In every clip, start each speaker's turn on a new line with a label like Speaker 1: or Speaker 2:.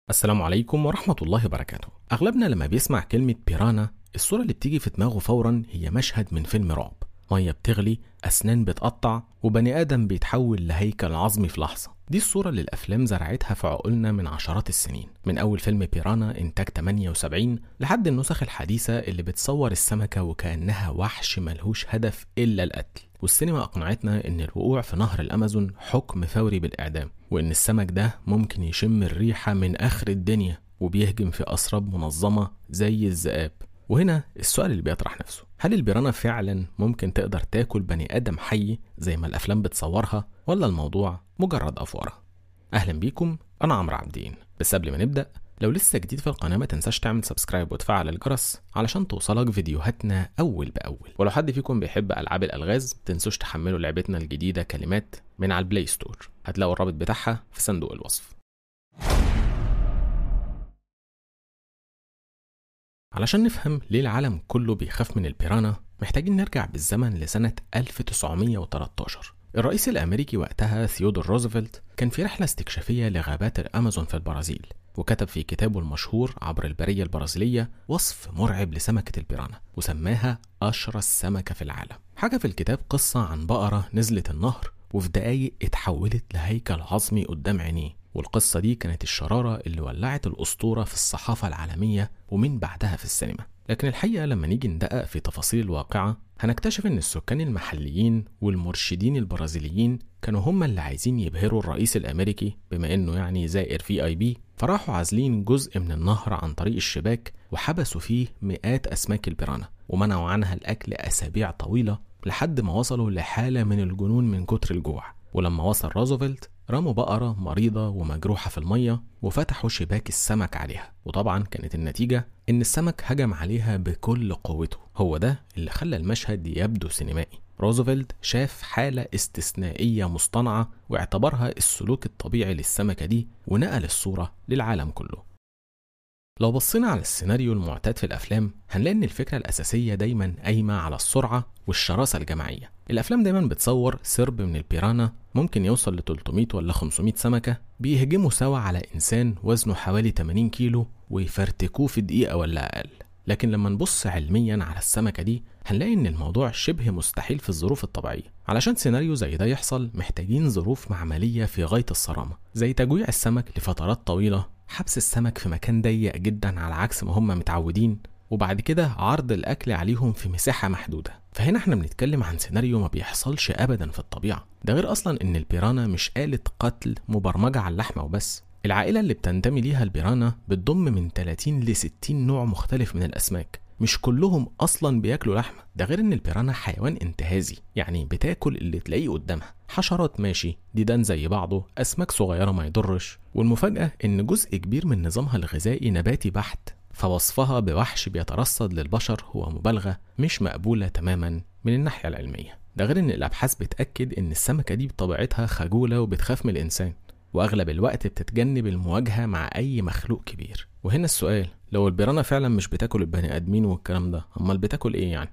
Speaker 1: السلام عليكم ورحمة الله وبركاته أغلبنا لما بيسمع كلمة بيرانا الصورة اللي بتيجي في دماغه فورا هي مشهد من فيلم رعب مية بتغلي أسنان بتقطع وبني آدم بيتحول لهيكل عظمي في لحظة دي الصورة اللي الأفلام زرعتها في عقولنا من عشرات السنين من أول فيلم بيرانا إنتاج 78 لحد النسخ الحديثة اللي بتصور السمكة وكأنها وحش ملهوش هدف إلا القتل والسينما أقنعتنا إن الوقوع في نهر الأمازون حكم فوري بالإعدام وإن السمك ده ممكن يشم الريحة من آخر الدنيا وبيهجم في أسراب منظمة زي الذئاب وهنا السؤال اللي بيطرح نفسه هل البيرانا فعلا ممكن تقدر تاكل بني آدم حي زي ما الأفلام بتصورها ولا الموضوع مجرد أفورة أهلا بيكم أنا عمرو عابدين بس قبل ما نبدأ لو لسه جديد في القناة ما تنساش تعمل سبسكرايب وتفعل الجرس علشان توصلك فيديوهاتنا أول بأول ولو حد فيكم بيحب ألعاب الألغاز تنسوش تحملوا لعبتنا الجديدة كلمات من على البلاي ستور هتلاقوا الرابط بتاعها في صندوق الوصف علشان نفهم ليه العالم كله بيخاف من البيرانا محتاجين نرجع بالزمن لسنة 1913 الرئيس الأمريكي وقتها ثيودور روزفلت كان في رحلة استكشافية لغابات الأمازون في البرازيل وكتب في كتابه المشهور عبر البرية البرازيلية وصف مرعب لسمكة البيرانا وسماها أشرس سمكة في العالم حكى في الكتاب قصة عن بقرة نزلت النهر وفي دقايق اتحولت لهيكل عظمي قدام عينيه والقصة دي كانت الشرارة اللي ولعت الأسطورة في الصحافة العالمية ومن بعدها في السينما لكن الحقيقة لما نيجي ندقق في تفاصيل الواقعة هنكتشف ان السكان المحليين والمرشدين البرازيليين كانوا هم اللي عايزين يبهروا الرئيس الامريكي بما انه يعني زائر في اي بي فراحوا عازلين جزء من النهر عن طريق الشباك وحبسوا فيه مئات اسماك البيرانا ومنعوا عنها الاكل اسابيع طويله لحد ما وصلوا لحاله من الجنون من كتر الجوع ولما وصل روزفلت رموا بقرة مريضة ومجروحة في المية وفتحوا شباك السمك عليها وطبعا كانت النتيجة إن السمك هجم عليها بكل قوته هو ده اللي خلى المشهد يبدو سينمائي روزفلت شاف حالة استثنائية مصطنعة واعتبرها السلوك الطبيعي للسمكة دي ونقل الصورة للعالم كله لو بصينا على السيناريو المعتاد في الافلام هنلاقي ان الفكره الاساسيه دايما قايمه على السرعه والشراسه الجماعيه الافلام دايما بتصور سرب من البيرانا ممكن يوصل ل 300 ولا 500 سمكه بيهجموا سوا على انسان وزنه حوالي 80 كيلو ويفرتكوه في دقيقه ولا اقل لكن لما نبص علميا على السمكة دي هنلاقي إن الموضوع شبه مستحيل في الظروف الطبيعية علشان سيناريو زي ده يحصل محتاجين ظروف معملية في غاية الصرامة زي تجويع السمك لفترات طويلة حبس السمك في مكان ضيق جدا على عكس ما هم متعودين وبعد كده عرض الأكل عليهم في مساحة محدودة فهنا احنا بنتكلم عن سيناريو ما بيحصلش أبدا في الطبيعة ده غير أصلا إن البيرانا مش آلة قتل مبرمجة على اللحمة وبس العائلة اللي بتنتمي ليها البيرانا بتضم من 30 ل 60 نوع مختلف من الأسماك مش كلهم أصلا بياكلوا لحمة ده غير إن البيرانا حيوان انتهازي يعني بتاكل اللي تلاقيه قدامها حشرات ماشي ديدان زي بعضه أسماك صغيرة ما يضرش والمفاجأة إن جزء كبير من نظامها الغذائي نباتي بحت فوصفها بوحش بيترصد للبشر هو مبالغة مش مقبولة تماما من الناحية العلمية ده غير إن الأبحاث بتأكد إن السمكة دي بطبيعتها خجولة وبتخاف من الإنسان واغلب الوقت بتتجنب المواجهه مع اي مخلوق كبير وهنا السؤال لو البيرانا فعلا مش بتاكل البني ادمين والكلام ده امال بتاكل ايه يعني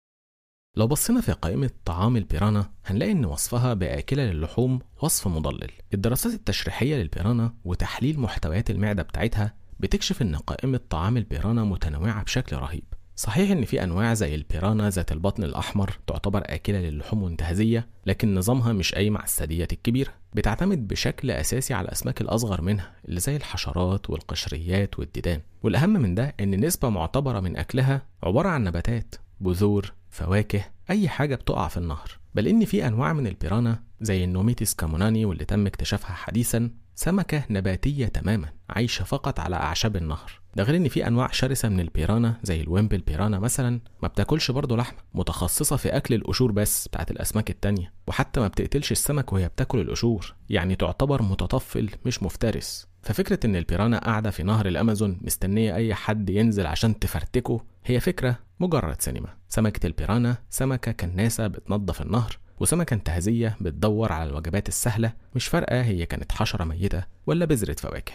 Speaker 1: لو بصينا في قائمة طعام البيرانا هنلاقي إن وصفها بآكلة للحوم وصف مضلل. الدراسات التشريحية للبيرانا وتحليل محتويات المعدة بتاعتها بتكشف إن قائمة طعام البيرانا متنوعة بشكل رهيب. صحيح إن في أنواع زي البيرانا ذات البطن الأحمر تعتبر آكلة للحوم وانتهازية، لكن نظامها مش قايم على الثدييات الكبيرة، بتعتمد بشكل أساسي على الأسماك الأصغر منها اللي زي الحشرات والقشريات والديدان، والأهم من ده إن نسبة معتبرة من أكلها عبارة عن نباتات، بذور، فواكه، أي حاجة بتقع في النهر، بل إن في أنواع من البيرانا زي النوميتيس كاموناني واللي تم اكتشافها حديثا سمكة نباتية تماما عايشة فقط على أعشاب النهر ده غير إن في أنواع شرسة من البيرانا زي الويمبل بيرانا مثلا ما بتاكلش برضه لحمة متخصصة في أكل القشور بس بتاعت الأسماك التانية وحتى ما بتقتلش السمك وهي بتاكل القشور يعني تعتبر متطفل مش مفترس ففكرة إن البيرانا قاعدة في نهر الأمازون مستنية أي حد ينزل عشان تفرتكه هي فكرة مجرد سينما سمكة البيرانا سمكة كناسة بتنظف النهر وسمكة انتهازية بتدور على الوجبات السهلة مش فارقة هي كانت حشرة ميتة ولا بذرة فواكه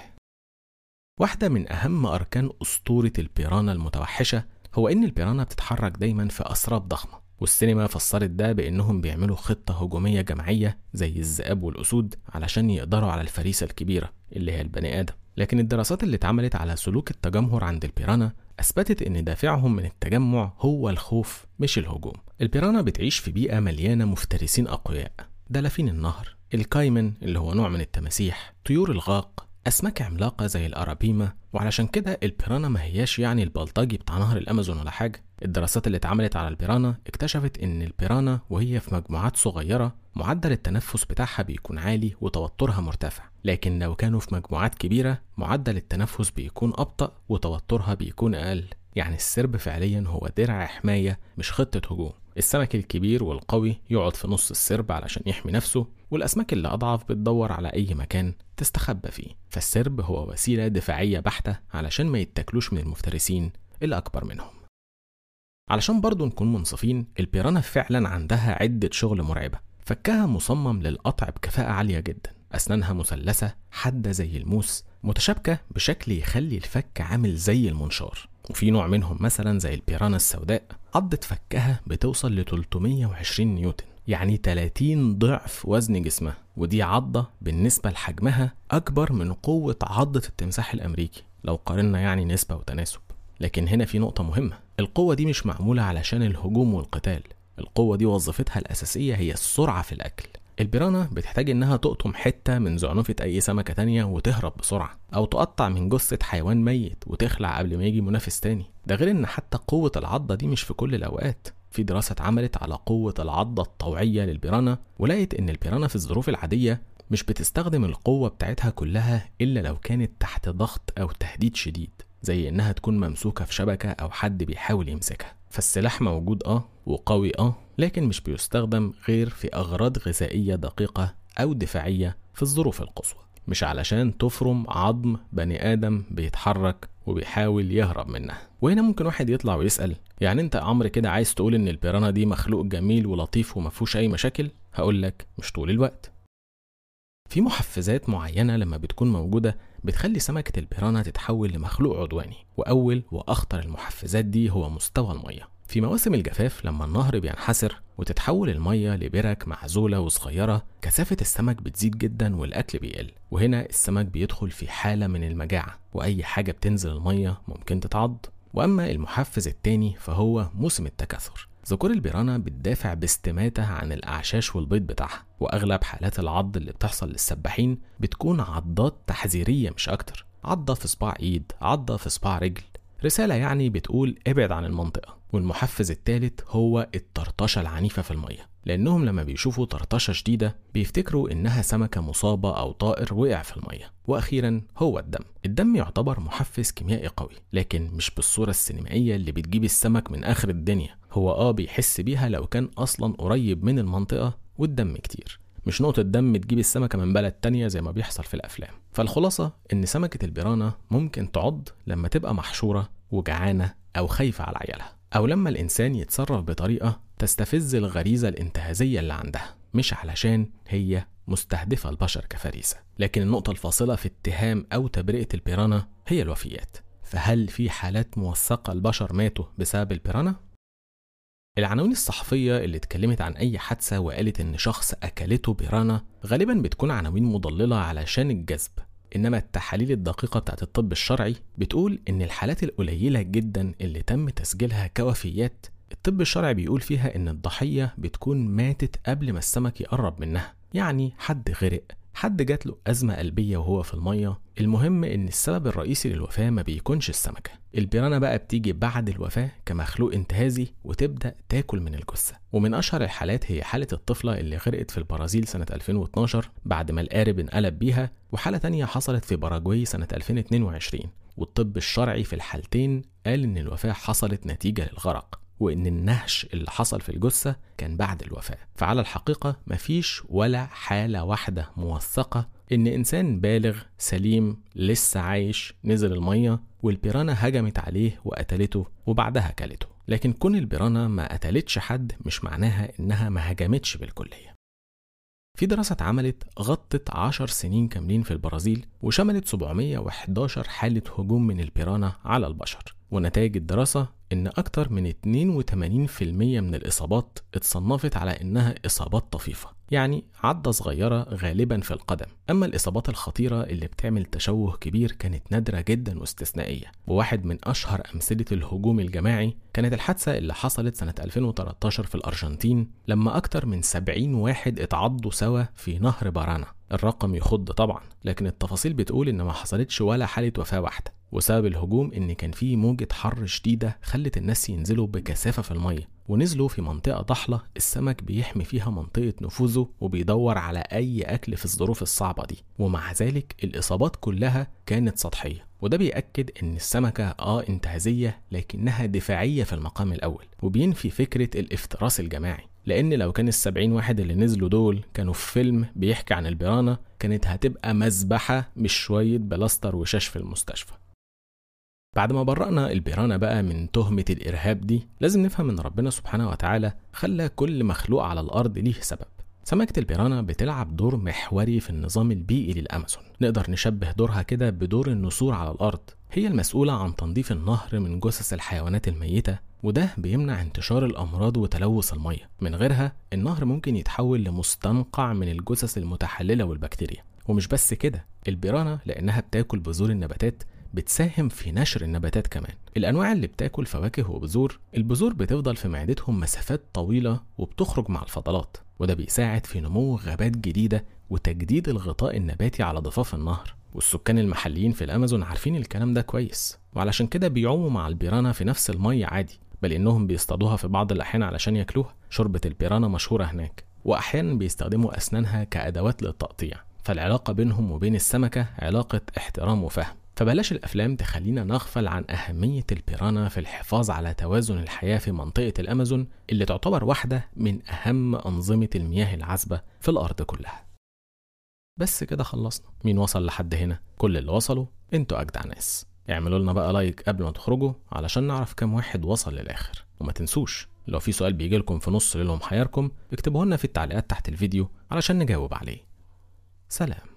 Speaker 1: واحدة من أهم أركان أسطورة البيرانا المتوحشة هو إن البيرانا بتتحرك دايما في أسراب ضخمة والسينما فسرت ده بإنهم بيعملوا خطة هجومية جماعية زي الذئاب والأسود علشان يقدروا على الفريسة الكبيرة اللي هي البني آدم لكن الدراسات اللي اتعملت على سلوك التجمهر عند البيرانا أثبتت إن دافعهم من التجمع هو الخوف مش الهجوم البيرانا بتعيش في بيئة مليانة مفترسين أقوياء دلافين النهر الكايمن اللي هو نوع من التماسيح طيور الغاق أسماك عملاقة زي الأرابيما وعلشان كده البيرانا ما هياش يعني البلطجي بتاع نهر الأمازون ولا حاجة الدراسات اللي اتعملت على البيرانا اكتشفت إن البيرانا وهي في مجموعات صغيرة معدل التنفس بتاعها بيكون عالي وتوترها مرتفع لكن لو كانوا في مجموعات كبيرة معدل التنفس بيكون أبطأ وتوترها بيكون أقل يعني السرب فعليا هو درع حماية مش خطة هجوم السمك الكبير والقوي يقعد في نص السرب علشان يحمي نفسه والأسماك اللي أضعف بتدور على أي مكان تستخبى فيه فالسرب هو وسيلة دفاعية بحتة علشان ما يتاكلوش من المفترسين الأكبر منهم علشان برضو نكون منصفين البيرانا فعلا عندها عدة شغل مرعبة فكها مصمم للقطع بكفاءة عالية جدا أسنانها مثلثة حادة زي الموس متشابكة بشكل يخلي الفك عامل زي المنشار وفي نوع منهم مثلا زي البيرانا السوداء عضة فكها بتوصل ل 320 نيوتن يعني 30 ضعف وزن جسمها ودي عضة بالنسبة لحجمها أكبر من قوة عضة التمساح الأمريكي لو قارنا يعني نسبة وتناسب لكن هنا في نقطة مهمة القوة دي مش معمولة علشان الهجوم والقتال القوة دي وظيفتها الأساسية هي السرعة في الأكل البيرانا بتحتاج إنها تقطم حتة من زعنفة أي سمكة تانية وتهرب بسرعة أو تقطع من جثة حيوان ميت وتخلع قبل ما يجي منافس تاني ده غير إن حتى قوة العضة دي مش في كل الأوقات في دراسة اتعملت على قوة العضة الطوعية للبيرانا ولقيت إن البيرانا في الظروف العادية مش بتستخدم القوة بتاعتها كلها إلا لو كانت تحت ضغط أو تهديد شديد زي إنها تكون ممسوكة في شبكة أو حد بيحاول يمسكها فالسلاح موجود اه وقوي اه لكن مش بيستخدم غير في أغراض غذائية دقيقة أو دفاعية في الظروف القصوى مش علشان تفرم عظم بني آدم بيتحرك وبيحاول يهرب منها وهنا ممكن واحد يطلع ويسأل يعني انت يا عمرو كده عايز تقول ان البيرانا دي مخلوق جميل ولطيف ومفهوش اي مشاكل هقول لك مش طول الوقت في محفزات معينة لما بتكون موجودة بتخلي سمكة البيرانا تتحول لمخلوق عدواني وأول وأخطر المحفزات دي هو مستوى المية في مواسم الجفاف لما النهر بينحسر وتتحول المية لبرك معزولة وصغيرة كثافة السمك بتزيد جدا والأكل بيقل وهنا السمك بيدخل في حالة من المجاعة وأي حاجة بتنزل المية ممكن تتعض وأما المحفز التاني فهو موسم التكاثر ذكور البيرانا بتدافع باستماتة عن الأعشاش والبيض بتاعها وأغلب حالات العض اللي بتحصل للسباحين بتكون عضات تحذيرية مش أكتر عضة في صباع إيد عضة في صباع رجل رسالة يعني بتقول ابعد عن المنطقة والمحفز الثالث هو الطرطشة العنيفة في المية لأنهم لما بيشوفوا طرطشة شديدة بيفتكروا إنها سمكة مصابة أو طائر وقع في المية وأخيرا هو الدم الدم يعتبر محفز كيميائي قوي لكن مش بالصورة السينمائية اللي بتجيب السمك من آخر الدنيا هو آه بيحس بيها لو كان أصلا قريب من المنطقة والدم كتير مش نقطة دم تجيب السمكة من بلد تانية زي ما بيحصل في الأفلام فالخلاصة إن سمكة البيرانا ممكن تعض لما تبقى محشورة وجعانة أو خايفة على عيالها أو لما الإنسان يتصرف بطريقة تستفز الغريزة الانتهازية اللي عندها مش علشان هي مستهدفة البشر كفريسة لكن النقطة الفاصلة في اتهام أو تبرئة البيرانا هي الوفيات فهل في حالات موثقة البشر ماتوا بسبب البيرانا؟ العناوين الصحفية اللي اتكلمت عن أي حادثة وقالت إن شخص أكلته بيرانا غالبا بتكون عناوين مضللة علشان الجذب إنما التحاليل الدقيقة بتاعت الطب الشرعي بتقول إن الحالات القليلة جدا اللي تم تسجيلها كوفيات الطب الشرعي بيقول فيها إن الضحية بتكون ماتت قبل ما السمك يقرب منها يعني حد غرق حد جات له أزمة قلبية وهو في المية المهم إن السبب الرئيسي للوفاة ما بيكونش السمكة البيرانا بقى بتيجي بعد الوفاة كمخلوق انتهازي وتبدأ تاكل من الجثة ومن أشهر الحالات هي حالة الطفلة اللي غرقت في البرازيل سنة 2012 بعد ما القارب انقلب بيها وحالة تانية حصلت في باراجواي سنة 2022 والطب الشرعي في الحالتين قال إن الوفاة حصلت نتيجة للغرق وإن النهش اللي حصل في الجثة كان بعد الوفاة فعلى الحقيقة مفيش ولا حالة واحدة موثقة إن إنسان بالغ سليم لسه عايش نزل المية والبيرانا هجمت عليه وقتلته وبعدها كلته لكن كون البيرانا ما قتلتش حد مش معناها إنها ما هجمتش بالكلية في دراسة اتعملت غطت 10 سنين كاملين في البرازيل وشملت 711 حالة هجوم من البيرانا على البشر ونتائج الدراسة إن أكتر من 82% من الإصابات اتصنفت على إنها إصابات طفيفة يعني عضة صغيرة غالبا في القدم أما الإصابات الخطيرة اللي بتعمل تشوه كبير كانت نادرة جدا واستثنائية وواحد من أشهر أمثلة الهجوم الجماعي كانت الحادثة اللي حصلت سنة 2013 في الأرجنتين لما أكتر من 70 واحد اتعضوا سوا في نهر بارانا الرقم يخض طبعا لكن التفاصيل بتقول إن ما حصلتش ولا حالة وفاة واحدة وسبب الهجوم إن كان في موجة حر شديدة خلت الناس ينزلوا بكثافة في المية ونزلوا في منطقة ضحلة السمك بيحمي فيها منطقة نفوذه وبيدور على أي أكل في الظروف الصعبة دي ومع ذلك الإصابات كلها كانت سطحية وده بيأكد إن السمكة آه انتهازية لكنها دفاعية في المقام الأول وبينفي فكرة الافتراس الجماعي لأن لو كان السبعين واحد اللي نزلوا دول كانوا في فيلم بيحكي عن البيرانا كانت هتبقى مذبحة مش شوية بلاستر وشاش في المستشفى بعد ما برأنا البيرانا بقى من تهمة الإرهاب دي لازم نفهم إن ربنا سبحانه وتعالى خلى كل مخلوق على الأرض ليه سبب سمكة البيرانا بتلعب دور محوري في النظام البيئي للأمازون نقدر نشبه دورها كده بدور النسور على الأرض هي المسؤولة عن تنظيف النهر من جثث الحيوانات الميتة وده بيمنع انتشار الأمراض وتلوث المية من غيرها النهر ممكن يتحول لمستنقع من الجثث المتحللة والبكتيريا ومش بس كده البيرانا لأنها بتاكل بذور النباتات بتساهم في نشر النباتات كمان الأنواع اللي بتاكل فواكه وبذور البذور بتفضل في معدتهم مسافات طويلة وبتخرج مع الفضلات وده بيساعد في نمو غابات جديدة وتجديد الغطاء النباتي على ضفاف النهر والسكان المحليين في الأمازون عارفين الكلام ده كويس وعلشان كده بيعوموا مع البيرانا في نفس المية عادي بل إنهم بيصطادوها في بعض الأحيان علشان ياكلوها شوربة البيرانا مشهورة هناك وأحيانا بيستخدموا أسنانها كأدوات للتقطيع فالعلاقة بينهم وبين السمكة علاقة احترام وفهم فبلاش الأفلام تخلينا نغفل عن أهمية البيرانا في الحفاظ على توازن الحياة في منطقة الأمازون اللي تعتبر واحدة من أهم أنظمة المياه العذبة في الأرض كلها بس كده خلصنا مين وصل لحد هنا كل اللي وصلوا انتوا أجدع ناس اعملوا لنا بقى لايك قبل ما تخرجوا علشان نعرف كام واحد وصل للآخر وما تنسوش لو في سؤال بيجي لكم في نص ليلهم حياركم اكتبوه لنا في التعليقات تحت الفيديو علشان نجاوب عليه سلام